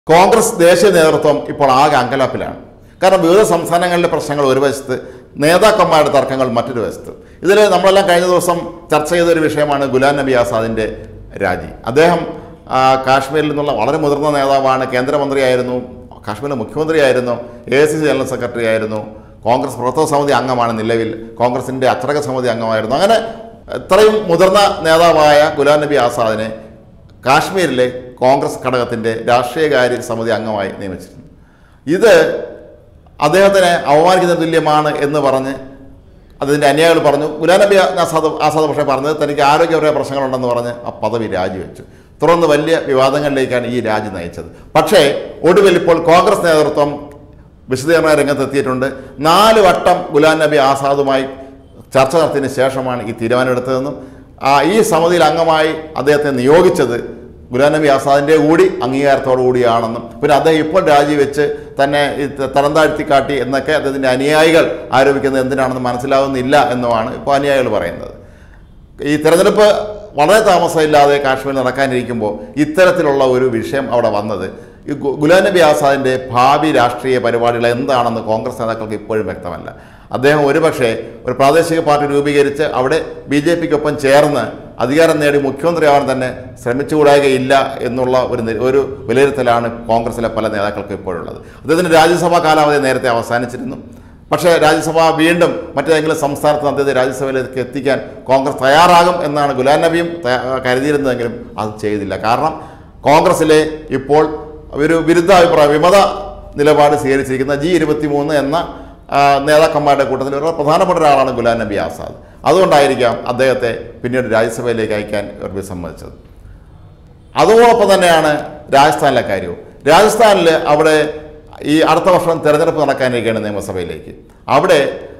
കോൺഗ്രസ് ദേശീയ നേതൃത്വം ഇപ്പോൾ ആകെ അങ്കലാപ്പിലാണ് കാരണം വിവിധ സംസ്ഥാനങ്ങളിലെ പ്രശ്നങ്ങൾ ഒരു വശത്ത് നേതാക്കന്മാരുടെ തർക്കങ്ങൾ മറ്റൊരു വശത്ത് ഇതിൽ നമ്മളെല്ലാം കഴിഞ്ഞ ദിവസം ചർച്ച ചെയ്ത ഒരു വിഷയമാണ് ഗുലാം നബി ആസാദിൻ്റെ രാജി അദ്ദേഹം ആ, കാശ്മീരിൽ നിന്നുള്ള വളരെ മുതിർന്ന നേതാവാണ് കേന്ദ്രമന്ത്രിയായിരുന്നു കാശ്മീരിലെ മുഖ്യമന്ത്രിയായിരുന്നു A I C C general secretary ആയിരുന്നു കോൺഗ്രസ് പ്രവർത്തക സമിതി അംഗമാണ് നിലവിൽ കോൺഗ്രസിൻ്റെ അച്ചടക്ക സമിതി അംഗമായിരുന്നു അങ്ങനെ ഇത്രയും മുതിർന്ന നേതാവായ ഗുലാം നബി ആസാദിനെ കാശ്മീരിലെ കോൺഗ്രസ് ഘടകത്തിൻ്റെ രാഷ്ട്രീയകാര്യ സമിതി അംഗമായി നിയമിച്ചിരുന്നു ഇത് അദ്ദേഹത്തിനെ അവമാനിക്കുന്ന തുല്യമാണ് എന്ന് പറഞ്ഞ് അതിൻ്റെ അനുയായികൾ പറഞ്ഞു ഗുലാം നബി ആസാദ് ആസാദ് പക്ഷേ പറഞ്ഞത് തനിക്ക് ആരോഗ്യപരമായ പ്രശ്നങ്ങളുണ്ടെന്ന് പറഞ്ഞ് ആ പദവി രാജിവെച്ചു തുടർന്ന് വലിയ വിവാദങ്ങളിലേക്കാണ് ഈ രാജി നയിച്ചത് പക്ഷേ ഒടുവിൽ ഇപ്പോൾ കോൺഗ്രസ് നേതൃത്വം വിശദീകരണ രംഗത്തെത്തിയിട്ടുണ്ട് നാല് വട്ടം ഗുലാം നബി ആസാദുമായി ചർച്ച നടത്തിയതിന് ശേഷമാണ് ഈ തീരുമാനമെടുത്തതെന്നും ആ, ഈ സമിതിയിൽ അംഗമായി അദ്ദേഹത്തെ നിയോഗിച്ചത് ഗുലാം നബി ആസാദിൻ്റെ കൂടി അംഗീകാരത്തോടു കൂടിയാണെന്നും പിന്നെ അദ്ദേഹം ഇപ്പോൾ രാജിവെച്ച് തന്നെ ഈ ത- തരം താഴ്ത്തി കാട്ടി എന്നൊക്കെ അദ്ദേഹത്തിൻ്റെ അനുയായികൾ ആരോപിക്കുന്നത് എന്തിനാണെന്ന് മനസ്സിലാവുന്നില്ല എന്നുമാണ് ഇപ്പോൾ അനുയായികൾ പറയുന്നത് ഈ തെരഞ്ഞെടുപ്പ് വളരെ താമസമില്ലാതെ കാശ്മീർ നടക്കാനിരിക്കുമ്പോൾ ഇത്തരത്തിലുള്ള ഒരു വിഷയം അവിടെ വന്നത് ഈ ഗു- ഗുലാം നബി ആസാദിൻ്റെ ഭാവി രാഷ്ട്രീയ പരിപാടികൾ എന്താണെന്ന് കോൺഗ്രസ് നേതാക്കൾക്ക് ഇപ്പോഴും വ്യക്തമല്ല അദ്ദേഹം ഒരുപക്ഷെ ഒരു പ്രാദേശിക പാർട്ടി രൂപീകരിച്ച് അവിടെ ബി ജെ പിക്കൊപ്പം ചേർന്ന് അധികാരം നേടി മുഖ്യമന്ത്രിയാവാൻ തന്നെ ശ്രമിച്ചുകൂടായികയില്ല എന്നുള്ള ഒരു നി- ഒരു വിലയിരുത്തലാണ് കോൺഗ്രസിലെ പല നേതാക്കൾക്കും ഇപ്പോഴുള്ളത് അദ്ദേഹത്തിൻ്റെ രാജ്യസഭാ കാലാവധി നേരത്തെ അവസാനിച്ചിരുന്നു പക്ഷേ രാജ്യസഭ വീണ്ടും മറ്റേതെങ്കിലും സംസ്ഥാനത്ത് അദ്ദേഹത്തെ രാജ്യസഭയിലേക്ക് എത്തിക്കാൻ കോൺഗ്രസ് തയ്യാറാകും എന്നാണ് ഗുലാം നബിയും തയ്യാ- കരുതിയിരുന്നതെങ്കിലും അത് ചെയ്തില്ല കാരണം കോൺഗ്രസിലെ ഇപ്പോൾ ഒരു വിരുദ്ധാഭിപ്രായ വിമത നിലപാട് സ്വീകരിച്ചിരിക്കുന്ന ജി ഇരുപത്തി മൂന്ന് എന്ന ആ, നേതാക്കന്മാരുടെ കൂട്ടത്തിൽ ഒരു പ്രധാനപ്പെട്ട ഒരാളാണ് ഗുലാം നബി ആസാദ് അതുകൊണ്ടായിരിക്കാം അദ്ദേഹത്തെ പിന്നീട് രാജ്യസഭയിലേക്ക് അയക്കാൻ ഇവർ വിസമ്മതിച്ചത് അതോടൊപ്പം തന്നെയാണ് രാജസ്ഥാനിലെ കാര്യവും രാജസ്ഥാനിൽ അവിടെ ഈ അടുത്ത വർഷം തെരഞ്ഞെടുപ്പ് നടക്കാനിരിക്കുകയാണ് നിയമസഭയിലേക്ക് അവിടെ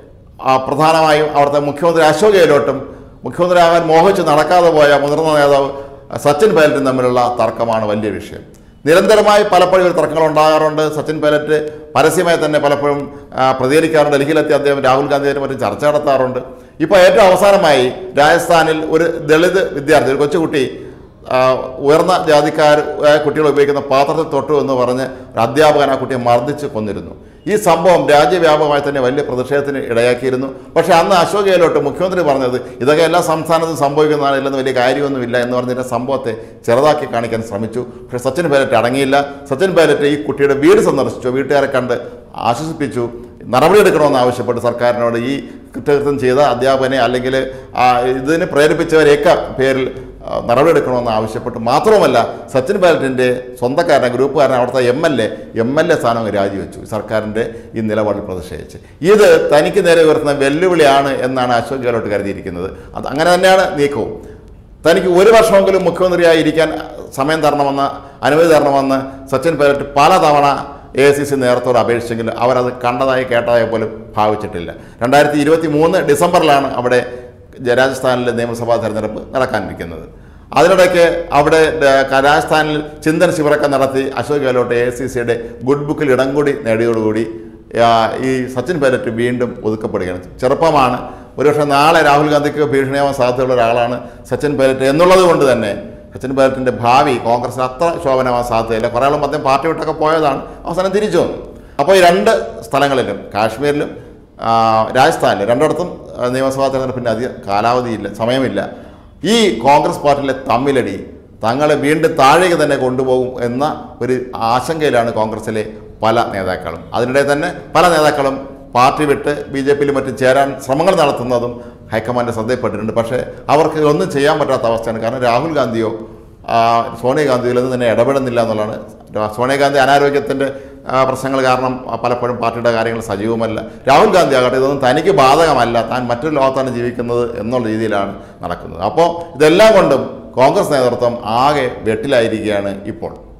ആ, പ്രധാനമായും അവിടുത്തെ മുഖ്യമന്ത്രി അശോക് ഗെഹ്ലോട്ടും മുഖ്യമന്ത്രിയാകാൻ മോഹിച്ച് നടക്കാതെ പോയ മുതിർന്ന നേതാവ് സച്ചിൻ പൈലറ്റും തമ്മിലുള്ള തർക്കമാണ് വലിയ വിഷയം നിരന്തരമായി പലപ്പോഴും ഒരു തർക്കങ്ങൾ ഉണ്ടാകാറുണ്ട് സച്ചിൻ പൈലറ്റ് പരസ്യമായി തന്നെ പലപ്പോഴും ആ, പ്രതികരിക്കാറുണ്ട് ഡൽഹിയിലെത്തി അദ്ദേഹം രാഹുൽ ഗാന്ധിയായിട്ട് മറ്റും ചർച്ച നടത്താറുണ്ട് ഇപ്പോൾ ഏറ്റവും അവസാനമായി രാജസ്ഥാനിൽ ഒരു ദളിത് വിദ്യാർത്ഥി ഒരു കൊച്ചുകുട്ടി ആ, ഉയർന്ന ജാതിക്കാർ ആയ കുട്ടികൾ ഉപയോഗിക്കുന്ന പാത്രത്തിൽ തൊട്ടു എന്ന് പറഞ്ഞ് ഒരു അധ്യാപകൻ ആ കുട്ടിയെ മർദ്ദിച്ച് കൊന്നിരുന്നു ഈ സംഭവം രാജ്യവ്യാപകമായി തന്നെ വലിയ പ്രതിഷേധത്തിന് ഇടയാക്കിയിരുന്നു പക്ഷേ അന്ന് അശോക് ഗെഹ്ലോട്ട് മുഖ്യമന്ത്രി പറഞ്ഞത് ഇതൊക്കെ എല്ലാ സംസ്ഥാനത്തും സംഭവിക്കുന്നതാണ് ഇല്ലെന്ന് വലിയ കാര്യമൊന്നുമില്ല എന്ന് പറഞ്ഞതിൻ്റെ സംഭവത്തെ ചെറുതാക്കി കാണിക്കാൻ ശ്രമിച്ചു പക്ഷേ സച്ചിൻ പൈലറ്റ് അടങ്ങിയില്ല സച്ചിൻ പൈലറ്റ് ഈ കുട്ടിയുടെ വീട് സന്ദർശിച്ചു വീട്ടുകാരെ കണ്ട് ആശ്വസിപ്പിച്ചു നടപടിയെടുക്കണമെന്ന് ആവശ്യപ്പെട്ട് സർക്കാരിനോട് ഈ കുറ്റകൃത്യം ചെയ്ത അധ്യാപകനെ അല്ലെങ്കിൽ ആ, ഇതിന് പ്രേരിപ്പിച്ചവരെയൊക്കെ പേരിൽ ആ, നടപടിയെടുക്കണമെന്ന് ആവശ്യപ്പെട്ടു മാത്രവുമല്ല സച്ചിൻ പൈലറ്റിൻ്റെ സ്വന്തക്കാരനെ ഗ്രൂപ്പുകാരനെ അവിടുത്തെ M L A M L A സ്ഥാനം അങ്ങ് രാജിവെച്ചു സർക്കാരിൻ്റെ ഈ നിലപാടിൽ പ്രതിഷേധിച്ച് ഇത് തനിക്ക് നേരെ ഉയർത്തുന്ന വെല്ലുവിളിയാണ് എന്നാണ് അശോക് ഗെഹ്ലോട്ട് കരുതിയിരിക്കുന്നത് അത് അങ്ങനെ തന്നെയാണ് നീക്കവും തനിക്ക് ഒരു വർഷമെങ്കിലും മുഖ്യമന്ത്രിയായി ഇരിക്കാൻ സമയം തരണമെന്ന് അനുമതി തരണമെന്ന് സച്ചിൻ പൈലറ്റ് പലതവണ എ ഐ സി സി നേതൃത്വത്തോട് അപേക്ഷിച്ചെങ്കിൽ അവരത് കണ്ടതായി കേട്ടതായി പോലും ഭാവിച്ചിട്ടില്ല രണ്ടായിരത്തി ഇരുപത്തി മൂന്ന് ഡിസംബറിലാണ് അവിടെ ജ- രാജസ്ഥാനിലെ നിയമസഭാ തെരഞ്ഞെടുപ്പ് നടക്കാനിരിക്കുന്നത് അതിനിടയ്ക്ക് അവിടെ ഡ- ക- രാജസ്ഥാനിൽ ചിന്തൻ ശിബിറൊക്കെ നടത്തി Ashok Gehlot A I C സിയുടെ ഗുഡ് ബുക്കിൽ ഇടം കൂടി നേടിയതോടുകൂടി ആ, ഈ സച്ചിൻ പൈലറ്റ് വീണ്ടും ഒതുക്കപ്പെടുകയാണ് ചെറുപ്പമാണ് ഒരുപക്ഷെ നാളെ രാഹുൽ ഗാന്ധിക്ക് ഭീഷണിയാവാൻ സാധ്യതയുള്ള ഒരാളാണ് സച്ചിൻ പൈലറ്റ് എന്നുള്ളത് കൊണ്ട് തന്നെ സച്ചിൻ പൈലറ്റിൻ്റെ ഭാവി കോൺഗ്രസിന് അത്ര ശോഭനമാവാൻ സാധ്യതയില്ല കുറേ ആളും അദ്ദേഹം പാർട്ടി വിട്ടൊക്കെ പോയതാണ് അവസാനം തിരിച്ചു വന്നു അപ്പോൾ ഈ രണ്ട് സ്ഥലങ്ങളിലും കാശ്മീരിലും ആ, രാജസ്ഥാനിലും രണ്ടിടത്തും ആ, നിയമസഭാ തെരഞ്ഞെടുപ്പിൻ്റെ അധികം കാലാവധിയില്ല സമയമില്ല ഈ കോൺഗ്രസ് പാർട്ടിയിലെ തമ്മിലടി തങ്ങളെ വീണ്ടും താഴേക്ക് തന്നെ കൊണ്ടുപോകും എന്ന ഒരു ആശങ്കയിലാണ് കോൺഗ്രസിലെ പല നേതാക്കളും അതിനിടെ തന്നെ പല നേതാക്കളും പാർട്ടി വിട്ട് ബി ജെ പിയിലും മറ്റും ചേരാൻ ശ്രമങ്ങൾ നടത്തുന്നതും ഹൈക്കമാൻഡ് ശ്രദ്ധയിൽപ്പെട്ടിട്ടുണ്ട് പക്ഷേ അവർക്ക് ഒന്നും ചെയ്യാൻ പറ്റാത്ത അവസ്ഥയാണ് കാരണം രാഹുൽ ഗാന്ധിയോ ആ, സോണിയാഗാന്ധിയോ ഇതൊന്നും തന്നെ ഇടപെടുന്നില്ല എന്നുള്ളതാണ് രാ- സോണിയാഗാന്ധി അനാരോഗ്യത്തിൻ്റെ ആ, പ്രശ്നങ്ങൾ കാരണം ആ, പലപ്പോഴും പാർട്ടിയുടെ കാര്യങ്ങൾ സജീവമല്ല രാഹുൽ ഗാന്ധി ആകട്ടെ ഇതൊന്നും തനിക്ക് ബാധകമല്ല താൻ മറ്റൊരു ലോകത്താണ് ജീവിക്കുന്നത് എന്നുള്ള രീതിയിലാണ് നടക്കുന്നത് അപ്പോൾ ഇതെല്ലാം കൊണ്ടും കോൺഗ്രസ് നേതൃത്വം ആകെ വെട്ടിലായിരിക്കുകയാണ് ഇപ്പോൾ